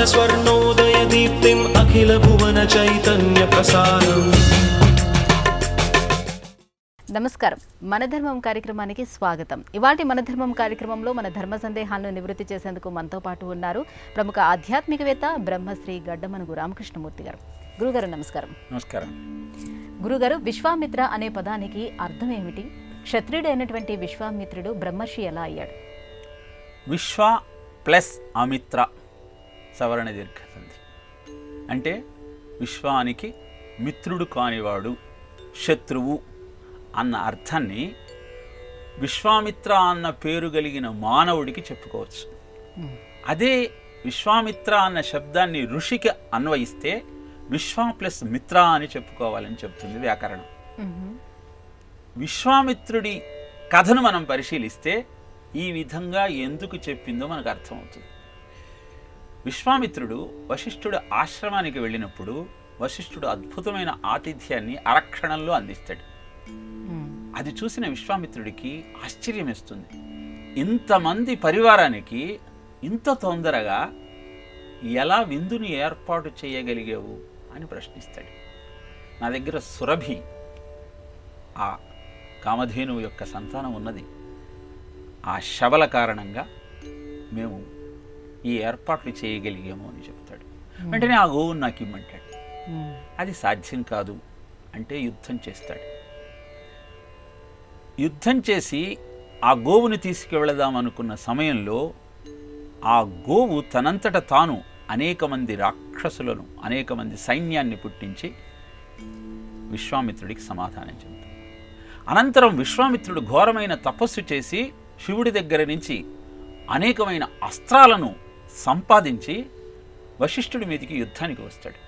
स्वर्णोदयदीप्तिम् अखिलभुवनचैतन्यप्रसारम् నమస్కారం మన ధర్మం కార్యక్రమానికి స్వాగతం ఇవాటి మన ధర్మం కార్యక్రమంలో మన ధర్మ సందేహాలను నివృత్తి చేసేందుకు మనతో పాటు ఉన్నారు ప్రముఖ ఆధ్యాత్మికవేత్త బ్రహ్మశ్రీ గడ్డమనుగు రామకృష్ణమూర్తి గారు గురుగారు నమస్కారం నమస్కారం గురుగారు విశ్వామిత్ర అనే పదానికి అర్థం ఏమిటి క్షత్రియుడైనటువంటి విశ్వామిత్రుడు బ్రహ్మర్షి ఎలా అయ్యాడు విశ్వ ప్లస్ అమిత్ర సవర్ణ దీర్ఘ సంధి అంటే విశ్వానికి మిత్రుడు కానివాడు శత్రువు అన్న అర్థాన్ని విశ్వామిత్ర అన్న పేరు కలిగిన మానవుడికి చెప్పుకోవచ్చు అదే విశ్వామిత్ర అన్న శబ్దాన్ని ఋషికి అన్వయిస్తే విశ్వ ప్లస్ మిత్ర అని చెప్పుకోవాలని చెప్తుంది వ్యాకరణం విశ్వామిత్రుడి కథను మనం పరిశీలిస్తే ఈ విధంగా ఎందుకు చెప్పిందో మనకు అర్థమవుతుంది విశ్వామిత్రుడు వశిష్ఠుడు ఆశ్రమానికి వెళ్ళినప్పుడు వశిష్ఠుడు అద్భుతమైన ఆతిథ్యాన్ని అరక్షణంలో అందిస్తాడు అది చూసిన విశ్వామిత్రుడికి ఆశ్చర్యం వేస్తుంది ఇంతమంది పరివారానికి ఇంత తొందరగా ఎలా విందుని ఏర్పాటు చేయగలిగావు అని ప్రశ్నిస్తాడు నా దగ్గర సురభి ఆ కామధేనువు యొక్క సంతానం ఉన్నది ఆ శబల కారణంగా మేము ఈ ఏర్పాట్లు చేయగలిగాము అని చెప్తాడు వెంటనే ఆ గోవును నాకు ఇమ్మంటాడు అది సాధ్యం కాదు అంటే యుద్ధం చేస్తాడు యుద్ధం చేసి ఆ గోవుని తీసుకువెళదాం అనుకున్న సమయంలో ఆ గోవు తనంతట తాను అనేక మంది రాక్షసులను అనేక మంది సైన్యాన్ని పుట్టించి విశ్వామిత్రుడికి సమాధానం చెబుతాడు అనంతరం విశ్వామిత్రుడు ఘోరమైన తపస్సు చేసి శివుడి దగ్గర నుంచి అనేకమైన అస్త్రాలను సంపాదించి వశిష్ఠుడి మీదకి యుద్ధానికి వస్తాడు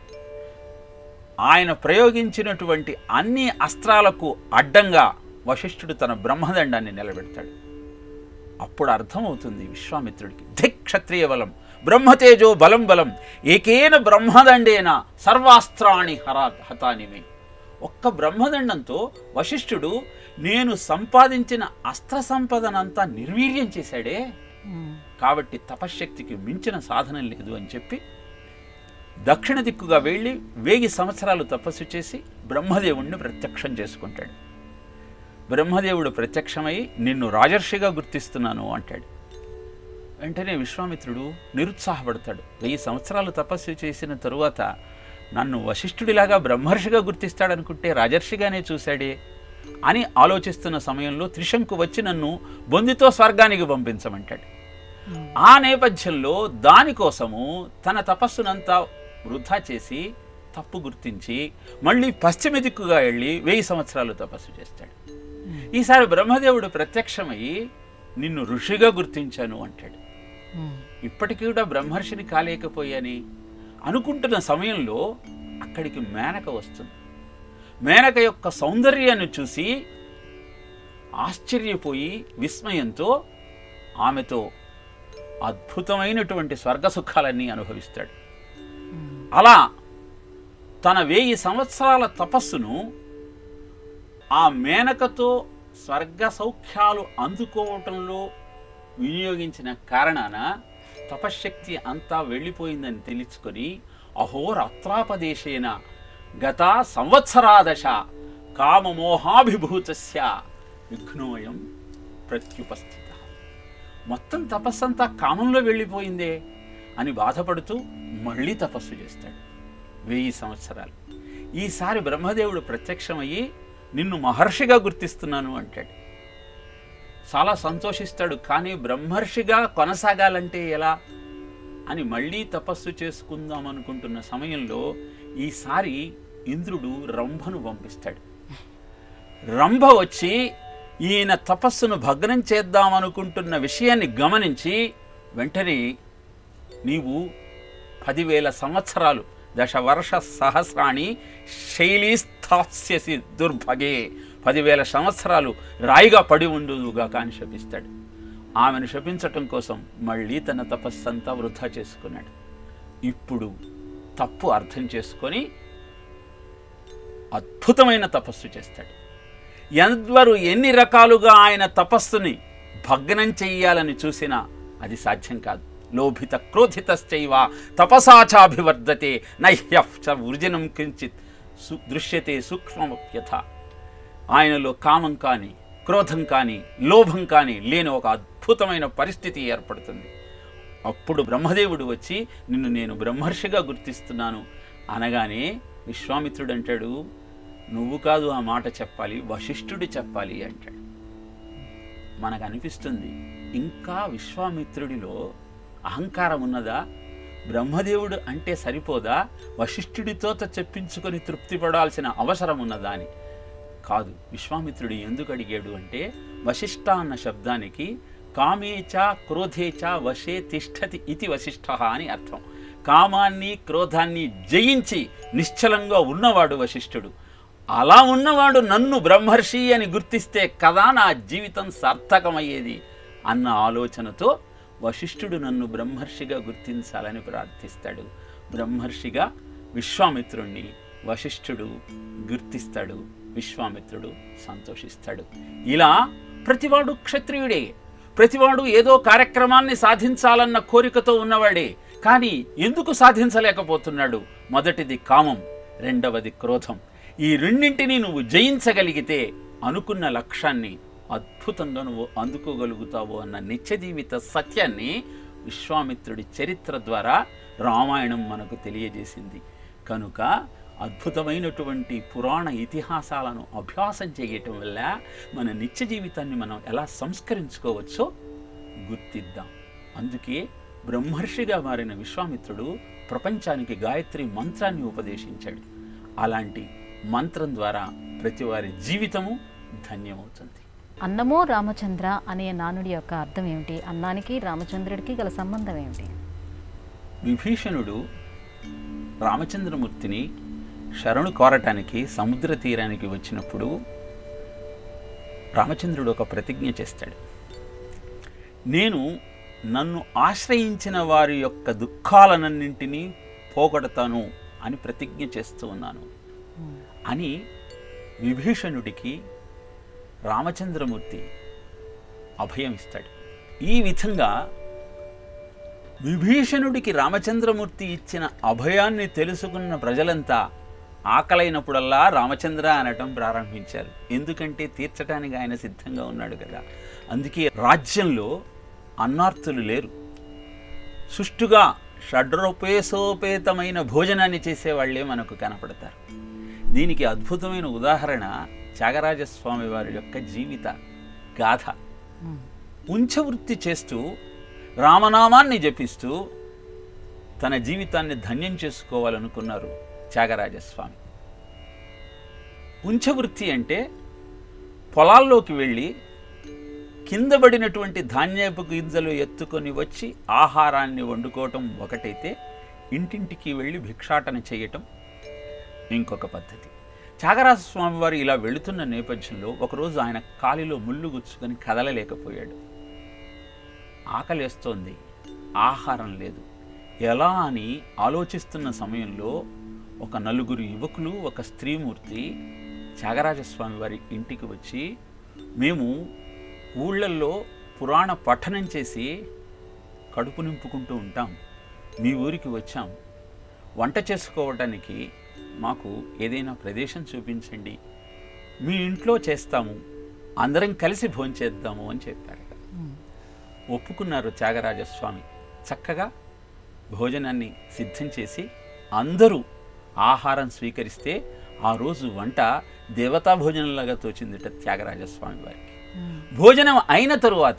ఆయన ప్రయోగించినటువంటి అన్ని అస్త్రాలకు అడ్డంగా వశిష్ఠుడు తన బ్రహ్మదండాన్ని నిలబెడతాడు అప్పుడు అర్థమవుతుంది విశ్వామిత్రుడికి ధిక్ క్షత్రియ బలం బ్రహ్మతేజో బలం బలం ఏకేన బ్రహ్మదండేన సర్వాస్త్రాణి హరా హతానిమే ఒక్క బ్రహ్మదండంతో వశిష్ఠుడు నేను సంపాదించిన అస్త్ర సంపదనంతా నిర్వీర్యం చేశాడే కాబట్టి తపశ్శక్తికి మించిన సాధనం లేదు అని చెప్పి దక్షిణ దిక్కుగా వెళ్ళి వేయి సంవత్సరాలు తపస్సు చేసి బ్రహ్మదేవుణ్ణి ప్రత్యక్షం చేసుకుంటాడు బ్రహ్మదేవుడు ప్రత్యక్షమై నిన్ను రాజర్షిగా గుర్తిస్తున్నాను అంటాడు వెంటనే విశ్వామిత్రుడు నిరుత్సాహపడతాడు వెయ్యి సంవత్సరాలు తపస్సు చేసిన తరువాత నన్ను వశిష్ఠుడిలాగా బ్రహ్మర్షిగా గుర్తిస్తాడనుకుంటే రాజర్షిగానే చూశాడే అని ఆలోచిస్తున్న సమయంలో త్రిశంకు వచ్చి నన్ను బొందితో స్వర్గానికి పంపించమంటాడు ఆ నేపథ్యంలో దానికోసము తన తపస్సునంతా వృధా చేసి తప్పు గుర్తించి మళ్ళీ పశ్చిమ దిక్కుగా వెళ్ళి వెయ్యి సంవత్సరాలు తపస్సు చేస్తాడు ఈసారి బ్రహ్మదేవుడు ప్రత్యక్షమై నిన్ను ఋషిగా గుర్తించాను అంటాడు ఇప్పటికీ కూడా బ్రహ్మర్షిని కాలేకపోయాని అనుకుంటున్న సమయంలో అక్కడికి మేనక వస్తుంది మేనక యొక్క సౌందర్యాన్ని చూసి ఆశ్చర్యపోయి విస్మయంతో ఆమెతో అద్భుతమైనటువంటి స్వర్గ సుఖాలన్నీ అనుభవిస్తాడు అలా తన వెయ్యి సంవత్సరాల తపస్సును ఆ మేనకతో స్వర్గ సౌఖ్యాలు అందుకోవటంలో వినియోగించిన కారణాన తపశ్శక్తి అంతా వెళ్ళిపోయిందని తెలుసుకొని అహోరాత్రాపదేశేన గత సంవత్సరాదశ కామమోహాభిభూతస్య విఘ్నోయం ప్రత్యుపస్థిత మొత్తం తపస్సంతా కామంలో వెళ్ళిపోయిందే అని బాధపడుతూ మళ్ళీ తపస్సు చేస్తాడు వెయ్యి సంవత్సరాలు ఈసారి బ్రహ్మదేవుడు ప్రత్యక్షమయ్యి నిన్ను మహర్షిగా గుర్తిస్తున్నాను అంటాడు చాలా సంతోషిస్తాడు కానీ బ్రహ్మర్షిగా కొనసాగాలంటే ఎలా అని మళ్ళీ తపస్సు చేసుకుందాం అనుకుంటున్న సమయంలో ఈసారి ఇంద్రుడు రంభను పంపిస్తాడు రంభ వచ్చి ఈయన తపస్సును భగ్నం చేద్దామనుకుంటున్న విషయాన్ని గమనించి వెంటనే నీవు పదివేల సంవత్సరాలు దశవర్ష సహస్రాణి శైలీస్థాస్యసి దుర్భగే పదివేల సంవత్సరాలు రాయిగా పడి ఉండుగా కాని శపిస్తాడు ఆమెను శపించటం కోసం మళ్ళీ తన తపస్సంతా వృధా చేసుకున్నాడు ఇప్పుడు తప్పు అర్థం చేసుకొని అద్భుతమైన తపస్సు చేస్తాడు ఎవ్వరు ఎన్ని రకాలుగా ఆయన తపస్సుని భగ్నం చెయ్యాలని చూసినా అది సాధ్యం కాదు లోభిత క్రోధితశ్చైవ తపసాచాభివర్ధతే నహ్యః చ వృజనం కించిత్ సు దృశ్యతే సూక్ష్మప్యథ ఆయనలో కామం కానీ క్రోధం కానీ లోభం కానీ లేని ఒక అద్భుతమైన పరిస్థితి ఏర్పడుతుంది అప్పుడు బ్రహ్మదేవుడు వచ్చి నిన్ను నేను బ్రహ్మర్షిగా గుర్తిస్తున్నాను అనగానే విశ్వామిత్రుడు అంటాడు నువ్వు కాదు ఆ మాట చెప్పాలి వశిష్ఠుడు చెప్పాలి అంటాడు మనకు అనిపిస్తుంది ఇంకా విశ్వామిత్రుడిలో అహంకారం ఉన్నదా బ్రహ్మదేవుడు అంటే సరిపోదా వశిష్ఠుడితో చెప్పించుకొని తృప్తి పడాల్సిన అవసరం ఉన్నదా అని కాదు విశ్వామిత్రుడు ఎందుకు అడిగాడు అంటే వశిష్ఠ అన్న శబ్దానికి కామేచ క్రోధేచ వశే తిష్టతి ఇది వశిష్ఠ అని అర్థం కామాన్ని క్రోధాన్ని జయించి నిశ్చలంగా ఉన్నవాడు వశిష్ఠుడు అలా ఉన్నవాడు నన్ను బ్రహ్మర్షి అని గుర్తిస్తే కదా నా జీవితం సార్థకమయ్యేది అన్న ఆలోచనతో వశిష్ఠుడు నన్ను బ్రహ్మర్షిగా గుర్తించాలని ప్రార్థిస్తాడు బ్రహ్మర్షిగా విశ్వామిత్రుణ్ణి వశిష్ఠుడు గుర్తిస్తాడు విశ్వామిత్రుడు సంతోషిస్తాడు ఇలా ప్రతివాడు క్షత్రియుడే ప్రతివాడు ఏదో కార్యక్రమాన్ని సాధించాలన్న కోరికతో ఉన్నవాడే కానీ ఎందుకు సాధించలేకపోతున్నాడు మొదటిది కామం రెండవది క్రోధం ఈ రెండింటినీ నువ్వు జయించగలిగితే అనుకున్న లక్ష్యాన్ని అద్భుతంగా నువ్వు అందుకోగలుగుతావు అన్న నిత్య జీవిత సత్యాన్ని విశ్వామిత్రుడి చరిత్ర ద్వారా రామాయణం మనకు తెలియజేసింది కనుక అద్భుతమైనటువంటి పురాణ ఇతిహాసాలను అభ్యాసం చేయటం వల్ల మన నిత్య జీవితాన్ని మనం ఎలా సంస్కరించుకోవచ్చో గుర్తిద్దాం అందుకే బ్రహ్మర్షిగా మారిన విశ్వామిత్రుడు ప్రపంచానికి గాయత్రి మంత్రాన్ని ఉపదేశించాడు అలాంటి మంత్రం ద్వారా ప్రతి వారి జీవితము ధన్యమవుతుంది అన్నమో రామచంద్ర అనే నానుడి యొక్క అర్థం ఏమిటి అన్నానికి రామచంద్రుడికి గల సంబంధం ఏమిటి విభీషణుడు రామచంద్రమూర్తిని శరణు కోరటానికి సముద్ర తీరానికి వచ్చినప్పుడు రామచంద్రుడు ఒక ప్రతిజ్ఞ చేస్తాడు నేను నన్ను ఆశ్రయించిన వారి యొక్క దుఃఖాలనన్నింటినీ పోగొడతాను అని ప్రతిజ్ఞ చేస్తూ ఉన్నాను అని విభీషణుడికి రామచంద్రమూర్తి అభయం ఇస్తాడు ఈ విధంగా విభీషణుడికి రామచంద్రమూర్తి ఇచ్చిన అభయాన్ని తెలుసుకున్న ప్రజలంతా ఆకలైనప్పుడల్లా రామచంద్ర అనటం ప్రారంభించారు ఎందుకంటే తీర్చడానికి ఆయన సిద్ధంగా ఉన్నాడు కదా అందుకే రాజ్యంలో అన్నార్తులు లేరు సుష్టుగా షడ్రూపేసోపేతమైన భోజనాన్ని చేసేవాళ్లే మనకు కనపడతారు దీనికి అద్భుతమైన ఉదాహరణ త్యాగరాజస్వామి వారి యొక్క జీవిత గాథ ఉంచవృత్తి చేస్తూ రామనామాన్ని జపిస్తూ తన జీవితాన్ని ధన్యం చేసుకోవాలనుకున్నారు త్యాగరాజస్వామి ఉంచవృత్తి అంటే పొలాల్లోకి వెళ్ళి కింద పడినటువంటి ధాన్యపు గింజలు ఎత్తుకొని వచ్చి ఆహారాన్ని వండుకోవటం ఒకటైతే ఇంటింటికి వెళ్ళి భిక్షాటన చేయటం ఇంకొక పద్ధతి త్యాగరాజస్వామి వారు ఇలా వెళుతున్న నేపథ్యంలో ఒకరోజు ఆయన కాలిలో ముళ్ళు గుచ్చుకొని కదలలేకపోయాడు ఆకలేస్తోంది ఆహారం లేదు ఎలా అని ఆలోచిస్తున్న సమయంలో ఒక నలుగురు యువకులు ఒక స్త్రీమూర్తి త్యాగరాజస్వామి వారి ఇంటికి వచ్చి మేము ఊళ్ళల్లో పురాణ పఠనం చేసి కడుపు నింపుకుంటూ ఉంటాం మీ ఊరికి వచ్చాం వంట చేసుకోవడానికి మాకు ఏదైనా ప్రదేశం చూపించండి మీ ఇంట్లో చేస్తాము అందరం కలిసి భోంచేద్దాము అని చెప్పారు ఒప్పుకున్నారు త్యాగరాజస్వామి చక్కగా భోజనాన్ని సిద్ధం చేసి అందరూ ఆహారం స్వీకరిస్తే ఆ రోజు వంట దేవతా భోజనంలాగా తోచిందిట త్యాగరాజస్వామి వారికి భోజనం అయిన తరువాత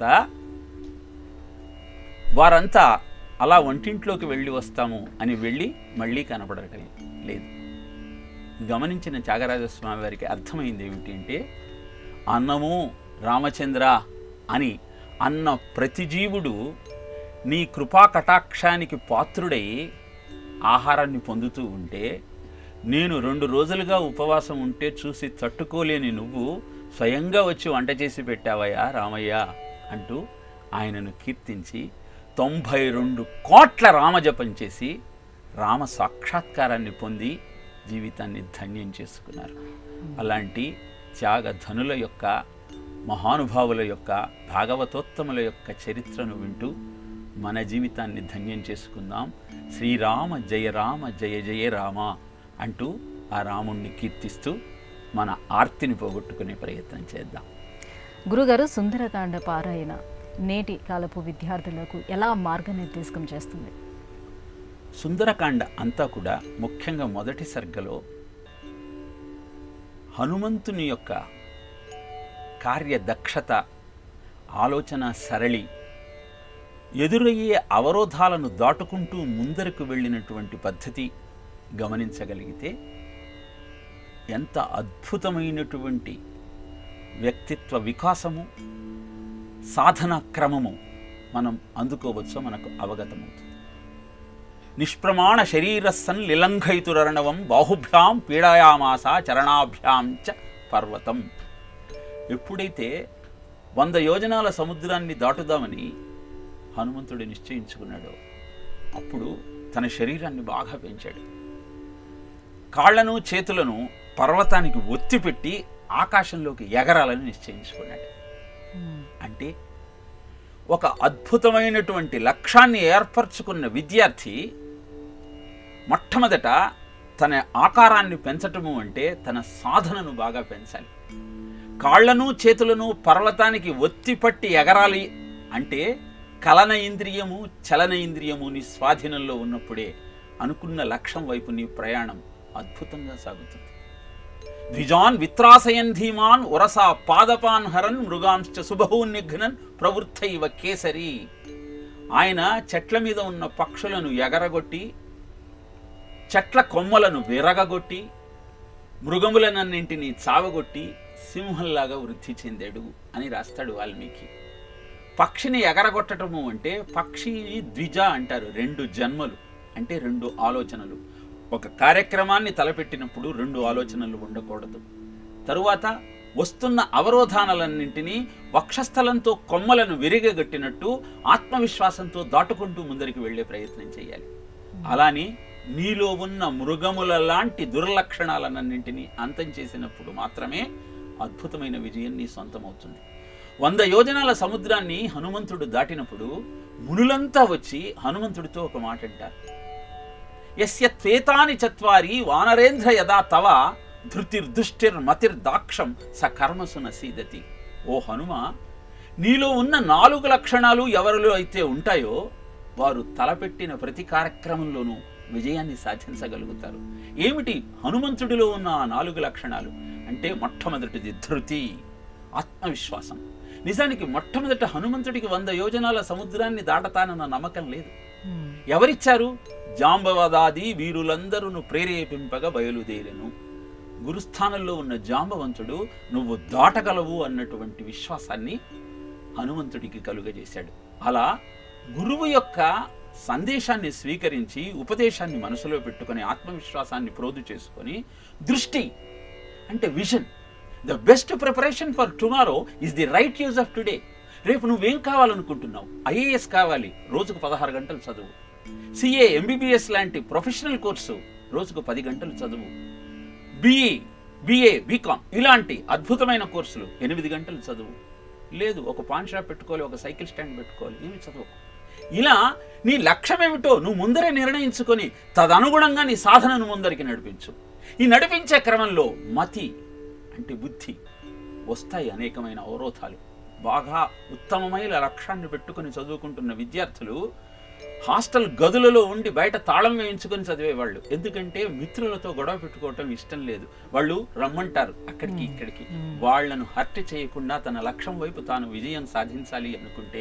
వారంతా అలా వంటింట్లోకి వెళ్ళి వస్తాము అని వెళ్ళి మళ్ళీ కనపడటం లేదు గమనించిన త్యాగరాజస్వామి వారికి అర్థమైంది ఏమిటి అంటే అన్నము రామచంద్ర అని అన్న ప్రతి జీవుడు నీ కృపా కటాక్షానికి పాత్రుడై ఆహారాన్ని పొందుతూ ఉంటే నేను రెండు రోజులుగా ఉపవాసం ఉంటే చూసి తట్టుకోలేని నువ్వు స్వయంగా వచ్చి వంట చేసి పెట్టావయ్యా రామయ్య అంటూ ఆయనను కీర్తించి తొంభై రెండు కోట్ల రామజపం చేసి రామ సాక్షాత్కారాన్ని పొంది జీవితాన్ని ధన్యం చేసుకున్నారు అలాంటి త్యాగధనుల యొక్క మహానుభావుల యొక్క భాగవతోత్తముల యొక్క చరిత్రను వింటూ మన జీవితాన్ని ధన్యం చేసుకుందాం శ్రీరామ జయ రామ జయ జయ రామ అంటూ ఆ రాముణ్ణి కీర్తిస్తూ మన ఆర్తిని పోగొట్టుకునే ప్రయత్నం చేద్దాం గురుగారు సుందరకాండ పారాయణ నేటి కాలపు విద్యార్థులకు ఎలా మార్గనిర్దేశకం చేస్తుంది సుందరకాండ అంతా కూడా ముఖ్యంగా మొదటి సర్గలో హనుమంతుని యొక్క కార్యదక్షత ఆలోచన సరళి ఎదురయ్యే అవరోధాలను దాటుకుంటూ ముందరకు వెళ్ళినటువంటి పద్ధతి గమనించగలిగితే ఎంత అద్భుతమైనటువంటి వ్యక్తిత్వ వికాసము సాధన క్రమము మనం అందుకోవచ్చో మనకు అవగతమవుతుంది నిష్ప్రమాణ శరీరస్సన్ లిలంఘయితురణవం బాహుభ్యాం పీడాయామాస చరణాభ్యాం చ పర్వతం ఎప్పుడైతే వంద యోజనాల సముద్రాన్ని దాటుదామని హనుమంతుడు నిశ్చయించుకున్నాడో అప్పుడు తన శరీరాన్ని బాగా పెంచాడు కాళ్లను చేతులను పర్వతానికి ఒత్తిపెట్టి ఆకాశంలోకి ఎగరాలని నిశ్చయించుకున్నాడు అంటే ఒక అద్భుతమైనటువంటి లక్ష్యాన్ని ఏర్పరచుకున్న విద్యార్థి మొట్టమొదట తన ఆకారాన్ని పెంచటము అంటే తన సాధనను బాగా పెంచాలి కాళ్లను చేతులను పర్వతానికి ఒత్తిపట్టి ఎగరాలి అంటే కలన ఇంద్రియము చలన ఇంద్రియము నీ స్వాధీనంలో ఉన్నప్పుడే అనుకున్న లక్ష్యం వైపు నీ ప్రయాణం అద్భుతంగా సాగుతుంది ద్విజాన్ విత్రాసయన్ ధీమాన్ ఉరసా పాదపాన్ హరన్ మృగాంశ్చ సుబహూన్ నిఘ్నన్ ప్రవృత్తైవ కేసరి ఆయన చెట్ల మీద ఉన్న పక్షులను ఎగరగొట్టి చెట్ల కొమ్మలను విరగగొట్టి మృగములనన్నింటినీ చావగొట్టి సింహంలాగా వృద్ధి చెందాడు అని రాస్తాడు వాల్మీకి పక్షిని ఎగరగొట్టటము అంటే పక్షిని ద్విజ అంటారు రెండు జన్మలు అంటే రెండు ఆలోచనలు ఒక కార్యక్రమాన్ని తలపెట్టినప్పుడు రెండు ఆలోచనలు ఉండకూడదు తరువాత వస్తున్న అవరోధానాలన్నింటినీ వక్షస్థలంతో కొమ్మలను విరిగగట్టినట్టు ఆత్మవిశ్వాసంతో దాటుకుంటూ ముందరికి వెళ్ళే ప్రయత్నం చేయాలి అలాని నీలో ఉన్న మృగముల లాంటి దుర్లక్షణాలన్నింటినీ అంతం చేసినప్పుడు మాత్రమే అద్భుతమైన విజయం నీ సొంతమవుతుంది వంద యోజనాల సముద్రాన్ని హనుమంతుడు దాటినప్పుడు మునులంతా వచ్చి హనుమంతుడితో ఒక మాట అంటారు యస్య త్వేతాని చత్వారి వానరేంద్ర యదా తవ ధృతిర్దుష్టిర్ మతిర్దాక్షం స కర్మసు నసీదతి ఓ హనుమ నీలో ఉన్న నాలుగు లక్షణాలు ఎవరిలో అయితే ఉంటాయో వారు తలపెట్టిన ప్రతి కార్యక్రమంలోనూ విజయాన్ని సాధించగలుగుతారు ఏమిటి హనుమంతుడిలో ఉన్న ఆ నాలుగు లక్షణాలు అంటే మొట్టమొదటిది ధృతి ఆత్మవిశ్వాసం నిజానికి మొట్టమొదట హనుమంతుడికి వంద యోజనాల సముద్రాన్ని దాటతానన్న నమ్మకం లేదు ఎవరిచ్చారు జాంబవదాది వీరులందరూ ప్రేరేపింపగా బయలుదేరెను గురుస్థానంలో ఉన్న జాంబవంతుడు నువ్వు దాటగలవు అన్నటువంటి విశ్వాసాన్ని హనుమంతుడికి కలుగజేశాడు అలా గురువు యొక్క సందేశాన్ని స్వీకరించి ఉపదేశాన్ని మనసులో పెట్టుకొని ఆత్మవిశ్వాసాన్ని ప్రోదు చేసుకొని దృష్టి అంటే vision the best preparation for tomorrow is the right use of today రేపు నువ్వేం కావాలనుకుంటున్నావు ఐఏఎస్ కావాలి రోజుకు పదహారు గంటలు చదువు సిఏ ఎంబీబీఎస్ లాంటి ప్రొఫెషనల్ కోర్సు రోజుకు పది గంటలు చదువు బిఈ బిఏ బీకామ్ ఇలాంటి అద్భుతమైన కోర్సులు ఎనిమిది గంటలు చదువు లేదు ఒక పాన్ షాప్ పెట్టుకోవాలి ఒక సైకిల్ స్టాండ్ పెట్టుకోవాలి ఏమి చదువు ఇలా నీ లక్ష్యం ఏమిటో నువ్వు ముందరే నిర్ణయించుకొని తదనుగుణంగా నీ సాధనను ముందరికి నడిపించు ఈ నడిపించే క్రమంలో మతి అంటే బుద్ధి వస్తాయి అనేకమైన అవరోధాలు బాగా ఉత్తమమైన లక్ష్యాన్ని పెట్టుకుని చదువుకుంటున్న విద్యార్థులు హాస్టల్ గదులలో ఉండి బయట తాళం వేయించుకొని చదివేవాళ్ళు ఎందుకంటే మిత్రులతో గొడవ పెట్టుకోవటం ఇష్టం లేదు వాళ్ళు రమ్మంటారు అక్కడికి ఇక్కడికి వాళ్ళను హర్ట్ చేయకుండా తన లక్ష్యం వైపు తాను విజయం సాధించాలి అనుకుంటే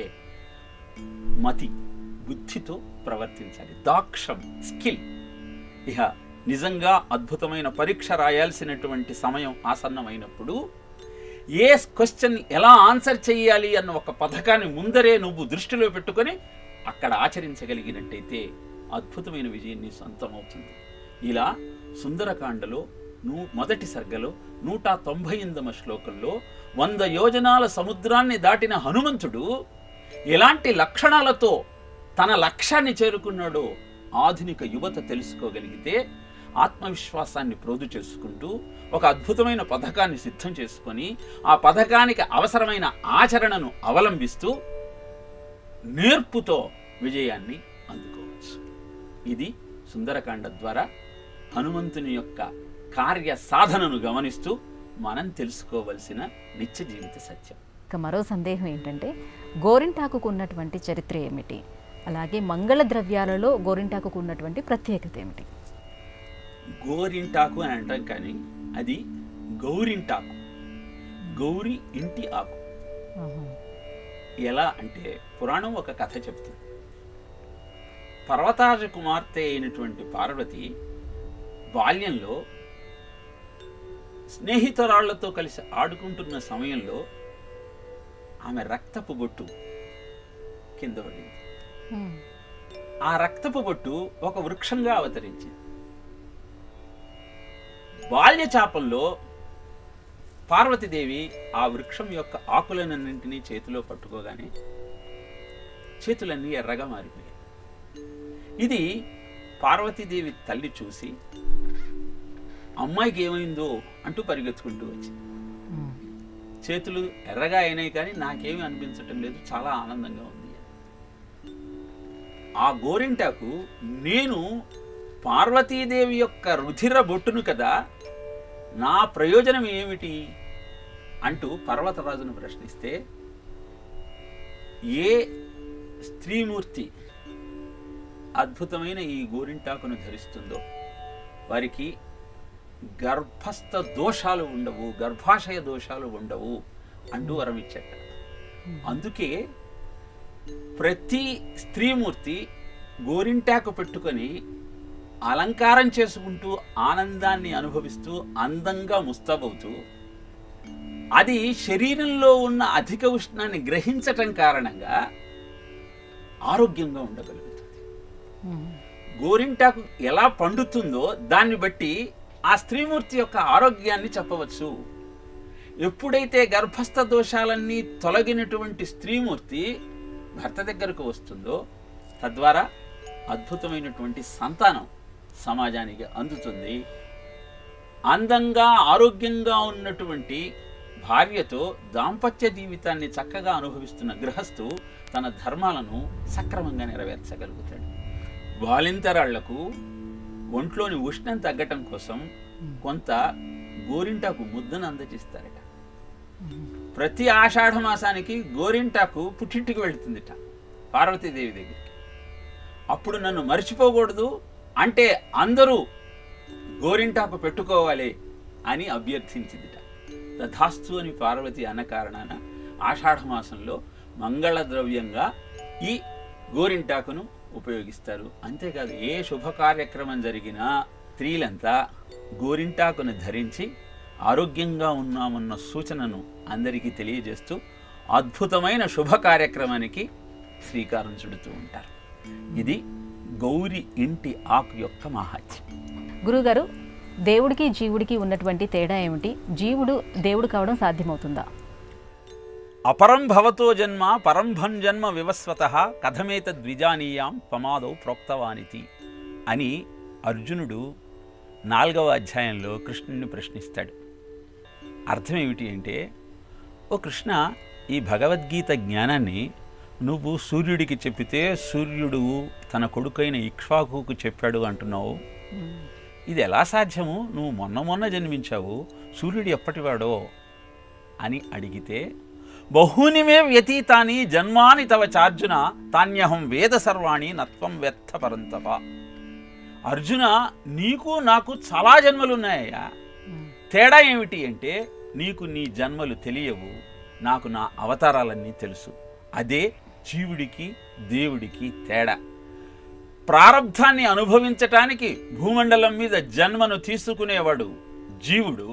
మతి బుద్ధితో ప్రవర్తించాలి దాక్షం స్కిల్ ఇహ నిజంగా అద్భుతమైన పరీక్ష రాయాల్సినటువంటి సమయం ఆసన్నమైనప్పుడు ఏ క్వశ్చన్ ఎలా ఆన్సర్ చేయాలి అన్న ఒక పథకాన్ని ముందరే నువ్వు దృష్టిలో పెట్టుకొని అక్కడ ఆచరించగలిగినట్టయితే అద్భుతమైన విజయం నీ సొంతమవుతుంది ఇలా సుందరకాండలో నూ మొదటి సర్గలో నూట తొంభై ఎనిమిదవ శ్లోకంలో వంద యోజనాల సముద్రాన్ని దాటిన హనుమంతుడు ఎలాంటి లక్షణాలతో తన లక్ష్యాన్ని చేరుకున్నాడో ఆధునిక యువత తెలుసుకోగలిగితే ఆత్మవిశ్వాసాన్ని ప్రోదు చేసుకుంటూ ఒక అద్భుతమైన పథకాన్ని సిద్ధం చేసుకొని ఆ పథకానికి అవసరమైన ఆచరణను అవలంబిస్తూ నేర్పుతో విజయాన్ని అందుకోవచ్చు ఇది సుందరకాండ ద్వారా హనుమంతుని యొక్క కార్య సాధనను గమనిస్తూ మనం తెలుసుకోవలసిన నిత్య జీవిత సత్యం ఇక మరో సందేహం ఏంటంటే గోరింటాకుకు ఉన్నటువంటి చరిత్ర ఏమిటి అలాగే మంగళ ద్రవ్యాలలో గోరింటాకుకు ఉన్నటువంటి ప్రత్యేకత ఏమిటి గోరింటాకు అని అంటాం కానీ అది గౌరింటాకు గౌరి ఇంటి ఆకు ఎలా అంటే పురాణం ఒక కథ చెప్తుంది పర్వతాజ కుమార్తె అయినటువంటి పార్వతి బాల్యంలో స్నేహితురాళ్లతో కలిసి ఆడుకుంటున్న సమయంలో ఆమె రక్తపు బొట్టు కింద పడింది ఆ రక్తపు బొట్టు ఒక వృక్షంగా అవతరించింది బాల్య చాపంలో పార్వతీదేవి ఆ వృక్షం యొక్క ఆకులనన్నింటినీ చేతిలో పట్టుకోగానే చేతులన్నీ ఎర్రగా మారిపోయాయి ఇది పార్వతీదేవి తల్లి చూసి అమ్మాయికి ఏమైందో అంటూ పరిగెత్తుకుంటూ వచ్చింది చేతులు ఎర్రగా అయినాయి కానీ నాకేమీ అనిపించటం లేదు చాలా ఆనందంగా ఉంది ఆ గోరింటాకు నేను పార్వతీదేవి యొక్క రుధిర బొట్టును కదా నా ప్రయోజనం ఏమిటి అంటూ పర్వతరాజును ప్రశ్నిస్తే ఏ స్త్రీమూర్తి అద్భుతమైన ఈ గోరింటాకును ధరిస్తుందో వారికి గర్భస్థ దోషాలు ఉండవు గర్భాశయ దోషాలు ఉండవు అంటూ వరం ఇచ్చట అందుకే ప్రతి స్త్రీమూర్తి గోరింటాకు పెట్టుకొని అలంకారం చేసుకుంటూ ఆనందాన్ని అనుభవిస్తూ అందంగా ముస్తాబవుతూ అది శరీరంలో ఉన్న అధిక ఉష్ణాన్ని గ్రహించటం కారణంగా ఆరోగ్యంగా ఉండగలుగుతుంది గోరింటాకు ఎలా పండుతుందో దాన్ని బట్టి ఆ స్త్రీమూర్తి యొక్క ఆరోగ్యాన్ని చెప్పవచ్చు ఎప్పుడైతే గర్భస్థ దోషాలన్నీ తొలగినటువంటి స్త్రీమూర్తి భర్త దగ్గరకు వస్తుందో తద్వారా అద్భుతమైనటువంటి సంతానం సమాజానికి అందుతుంది అందంగా ఆరోగ్యంగా ఉన్నటువంటి భార్యతో దాంపత్య జీవితాన్ని చక్కగా అనుభవిస్తున్న గృహస్థు తన ధర్మాలను సక్రమంగా నెరవేర్చగలుగుతాడు బాలింతరాళ్లకు ఒంట్లోని ఉష్ణం తగ్గటం కోసం కొంత గోరింటాకు ముద్దను అందజేస్తారట ప్రతి ఆషాఢ మాసానికి గోరింటాకు పుట్టింటికి వెళుతుందిట పార్వతీదేవి దగ్గరికి అప్పుడు నన్ను మర్చిపోకూడదు అంటే అందరూ గోరింటాకు పెట్టుకోవాలి అని అభ్యర్థించిందిట తథాస్తు అని పార్వతి అన్న కారణాన ఆషాఢ మాసంలో మంగళ ద్రవ్యంగా ఈ గోరింటాకును ఉపయోగిస్తారు అంతేకాదు ఏ శుభ కార్యక్రమం జరిగినా స్త్రీలంతా గోరింటాకును ధరించి ఆరోగ్యంగా ఉన్నామన్న సూచనను అందరికీ తెలియజేస్తూ అద్భుతమైన శుభ కార్యక్రమానికి శ్రీకారం చుడుతూ ఉంటారు ఇది గౌరి ఇంటి ఆకు యొక్క మహాత్యం గురుగారు దేవుడికి జీవుడికి ఉన్నటువంటి తేడా ఏమిటి జీవుడు దేవుడు కావడం సాధ్యమవుతుందా అపరం భవతో జన్మ పరంభం జన్మ వివస్వత కథమేత ద్విజానీయాం ప్రమాదౌ ప్రోక్తవానితి అని అర్జునుడు నాలుగవ అధ్యాయంలో కృష్ణుని ప్రశ్నిస్తాడు అర్థం ఏమిటి అంటే ఓ కృష్ణ ఈ భగవద్గీత జ్ఞానాన్ని నువ్వు సూర్యుడికి చెప్పితే సూర్యుడు తన కొడుకైన ఇక్ష్వాకుకు చెప్పాడు అంటున్నావు ఇది ఎలా సాధ్యము నువ్వు మొన్న మొన్న జన్మించావు సూర్యుడు ఎప్పటివాడో అని అడిగితే బహూని మే వ్యతీతాని జన్మాని తవ చార్జున తాన్యహం వేద సర్వాణి నత్వం వ్యర్థ పరంతప అర్జున నీకు నాకు చాలా జన్మలున్నాయ్యా తేడా ఏమిటి అంటే నీకు నీ జన్మలు తెలియవు నాకు నా అవతారాలన్నీ తెలుసు అదే జీవుడికి దేవుడికి తేడా ప్రారంధాన్ని అనుభవించటానికి భూమండలం మీద జన్మను తీసుకునేవాడు జీవుడు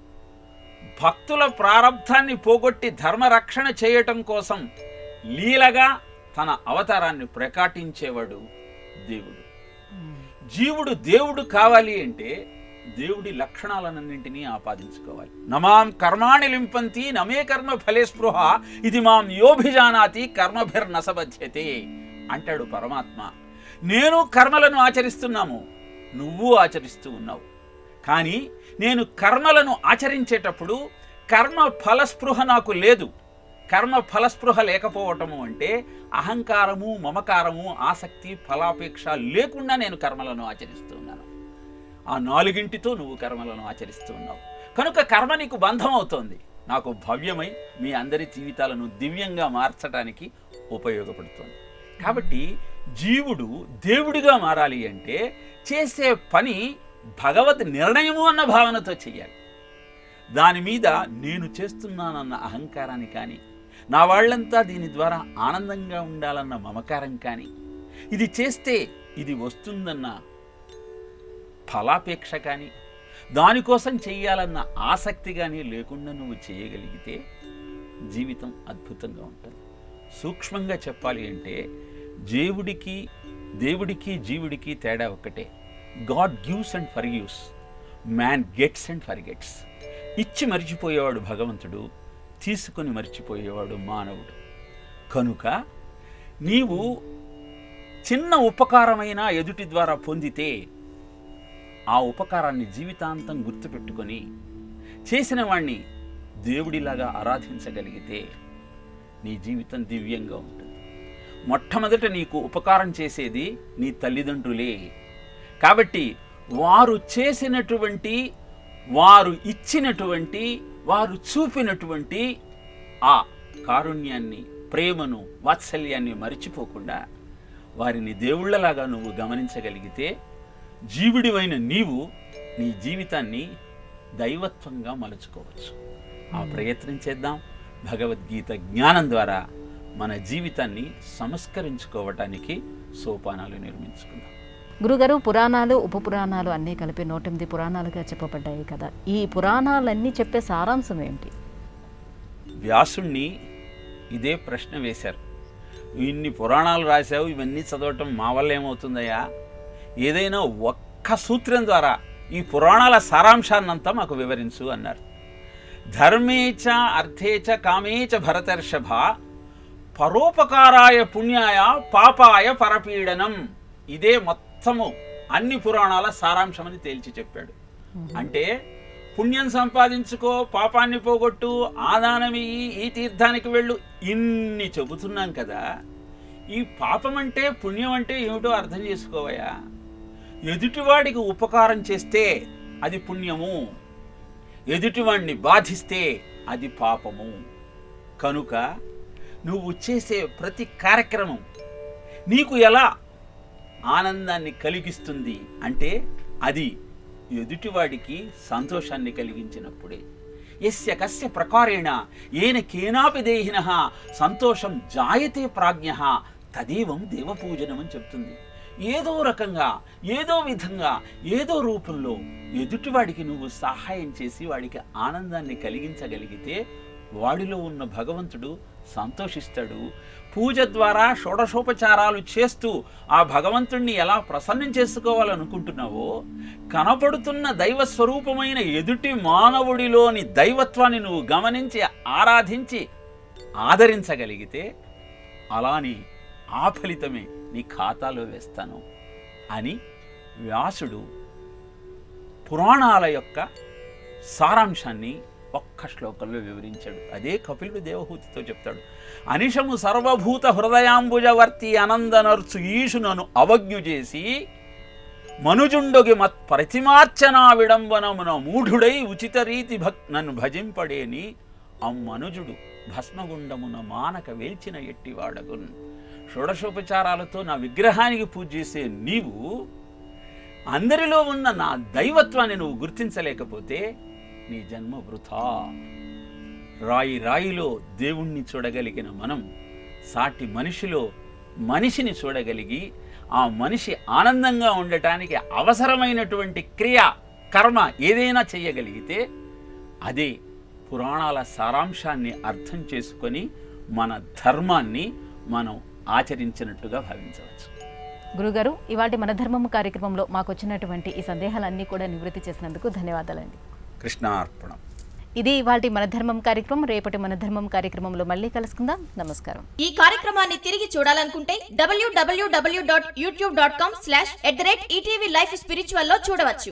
భక్తుల ప్రారంధాన్ని పోగొట్టి ధర్మరక్షణ చేయటం కోసం లీలగా తన అవతారాన్ని ప్రకాటించేవాడు దేవుడు జీవుడు దేవుడు కావాలి అంటే దేవుడి లక్షణాలన్నింటినీ ఆపాదించుకోవాలి నమాం కర్మాణి లింపంతి నమే కర్మ ఫలే స్పృహ ఇది మాం యోభిజానాతి కర్మభిర్నసబధ్యతే అంటాడు పరమాత్మ నేను కర్మలను ఆచరిస్తున్నాము నువ్వు ఆచరిస్తూ ఉన్నావు కానీ నేను కర్మలను ఆచరించేటప్పుడు కర్మ ఫలస్పృహ నాకు లేదు కర్మ ఫలస్పృహ లేకపోవటము అంటే అహంకారము మమకారము ఆసక్తి ఫలాపేక్ష లేకుండా నేను కర్మలను ఆచరిస్తూ ఉన్నాను ఆ నాలుగింటితో నువ్వు కర్మలను ఆచరిస్తూ ఉన్నావు కనుక కర్మ నీకు బంధం అవుతోంది నాకు భవ్యమై మీ అందరి జీవితాలను దివ్యంగా మార్చడానికి ఉపయోగపడుతుంది కాబట్టి జీవుడు దేవుడిగా మారాలి అంటే చేసే పని భగవత్ నిర్ణయము అన్న భావనతో చెయ్యాలి దాని మీద నేను చేస్తున్నానన్న అహంకారాన్ని కానీ నా వాళ్ళంతా దీని ద్వారా ఆనందంగా ఉండాలన్న మమకారం కానీ ఇది చేస్తే ఇది వస్తుందన్న ఫలాపేక్ష కానీ దానికోసం చెయ్యాలన్న ఆసక్తి కానీ లేకుండా నువ్వు చేయగలిగితే జీవితం అద్భుతంగా ఉంటుంది సూక్ష్మంగా చెప్పాలి అంటే దేవుడికి దేవుడికి జీవుడికి తేడా ఒక్కటే God gives and forgives man gets and forgets ఇచ్చి మరిచిపోయేవాడు భగవంతుడు తీసుకొని మర్చిపోయేవాడు మానవుడు కనుక నీవు చిన్న ఉపకారమైన ఎదుటి ద్వారా పొందితే ఆ ఉపకారాన్ని జీవితాంతం గుర్తుపెట్టుకొని చేసిన వాణ్ణి దేవుడిలాగా ఆరాధించగలిగితే నీ జీవితం దివ్యంగా ఉంటుంది మొట్టమొదట నీకు ఉపకారం చేసేది నీ తల్లిదండ్రులే కాబట్టి వారు చేసినటువంటి వారు ఇచ్చినటువంటి వారు చూపినటువంటి ఆ కారుణ్యాన్ని ప్రేమను వాత్సల్యాన్ని మరిచిపోకుండా వారిని దేవుళ్ళలాగా నువ్వు గమనించగలిగితే జీవుడివైన నీవు నీ జీవితాన్ని దైవత్వంగా మలుచుకోవచ్చు ఆ ప్రయత్నం చేద్దాం భగవద్గీత జ్ఞానం ద్వారా మన జీవితాన్ని సంస్కరించుకోవటానికి సోపానాలు నిర్మించుకుందాం గురుగారు పురాణాలు ఉప పురాణాలు అన్నీ కలిపి నూటెనిమిది పురాణాలుగా చెప్పబడ్డాయి కదా ఈ పురాణాలన్నీ చెప్పే సారాంశం ఏంటి వ్యాసుణ్ణి ఇదే ప్రశ్న వేశారు ఇన్ని పురాణాలు రాశావు ఇవన్నీ చదవటం మా వల్ల ఏమవుతుందయ్యా ఏదైనా ఒక్క సూత్రం ద్వారా ఈ పురాణాల సారాంశాన్నంతా మాకు వివరించు అన్నారు ధర్మేచ అర్థేచ కామేచ భరతర్షభ పరోపకారాయ పుణ్యాయ పాపాయ పరపీడనం ఇదే మొత్తము అన్ని పురాణాల సారాంశమని తేల్చి చెప్పాడు అంటే పుణ్యం సంపాదించుకో పాపాన్ని పోగొట్టు ఆదానమియ్యి ఈ తీర్థానికి వెళ్ళు ఇన్ని చెబుతున్నాం కదా ఈ పాపం అంటే పుణ్యం అంటే ఏమిటో అర్థం చేసుకోవయా ఎదుటివాడికి ఉపకారం చేస్తే అది పుణ్యము ఎదుటివాడిని బాధిస్తే అది పాపము కనుక నువ్వు చేసే ప్రతి కార్యక్రమం నీకు ఎలా ఆనందాన్ని కలిగిస్తుంది అంటే అది ఎదుటివాడికి సంతోషాన్ని కలిగించినప్పుడే ఎస్య కస్య ప్రకారేణ ఏన కేనాపి దేహిన సంతోషం జాయతే ప్రాజ్ఞ తదేవం దేవపూజనం అని చెప్తుంది ఏదో రకంగా ఏదో విధంగా ఏదో రూపంలో ఎదుటివాడికి నువ్వు సహాయం చేసి వాడికి ఆనందాన్ని కలిగించగలిగితే వాడిలో ఉన్న భగవంతుడు సంతోషిస్తాడు పూజ ద్వారా షోడశోపచారాలు చేస్తూ ఆ భగవంతుణ్ణి ఎలా ప్రసన్నం చేసుకోవాలనుకుంటున్నావో కనపడుతున్న దైవ స్వరూపమైన ఎదుటి మానవుడిలోని దైవత్వాన్ని నువ్వు గమనించి ఆరాధించి ఆదరించగలిగితే అలాని ఆ ఫలితమే నీ ఖాతాలో వేస్తాను అని వ్యాసుడు పురాణాల యొక్క సారాంశాన్ని ఒక్క శ్లోకంలో వివరించాడు అదే కపిలుడు దేవహూతితో చెప్తాడు అనిషము సర్వభూత హృదయాంబుజవర్తి అనందనర్చు ఈశునను అవజ్ఞు చేసి మనుజుండొగి మత్ ప్రతిమార్చనా విడంబనమున మూఢుడై ఉచిత రీతి భక్ నన్ను భజింపడేని అమ్మనుజుడు భస్మగుండమున మానక వేల్చిన ఎట్టివాడగున్ షోడశోపచారాలతో నా విగ్రహానికి పూజ చేసే నీవు అందరిలో ఉన్న నా దైవత్వాన్ని నువ్వు గుర్తించలేకపోతే నీ జన్మ వృథా రాయి రాయిలో దేవుణ్ణి చూడగలిగిన మనం సాటి మనిషిలో మనిషిని చూడగలిగి ఆ మనిషి ఆనందంగా ఉండటానికి అవసరమైనటువంటి క్రియ కర్మ ఏదైనా చేయగలిగితే అదే పురాణాల సారాంశాన్ని అర్థం చేసుకొని మన ధర్మాన్ని మనం ఆచరించినట్టుగా భావించవచ్చు గురుగారు ఇవాటి మన ధర్మం కార్యక్రమంలో మాకు వచ్చినటువంటి ఈ సందేహాలన్నీ కూడా నివృత్తి చేసినందుకు ధన్యవాదాలండి కృష్ణార్పణం ఇది ఇవాటి మన ధర్మం కార్యక్రమం రేపటి మన ధర్మం కార్యక్రమంలో మళ్ళీ కలుసుకుందాం నమస్కారం ఈ కార్యక్రమాన్ని తిరిగి చూడాలనుకుంటే డబ్ల్యూడబ్ల్యూడబ్ల్యూ dot YouTube dot com slash at the rate ETV life spiritual లో చూడవచ్చు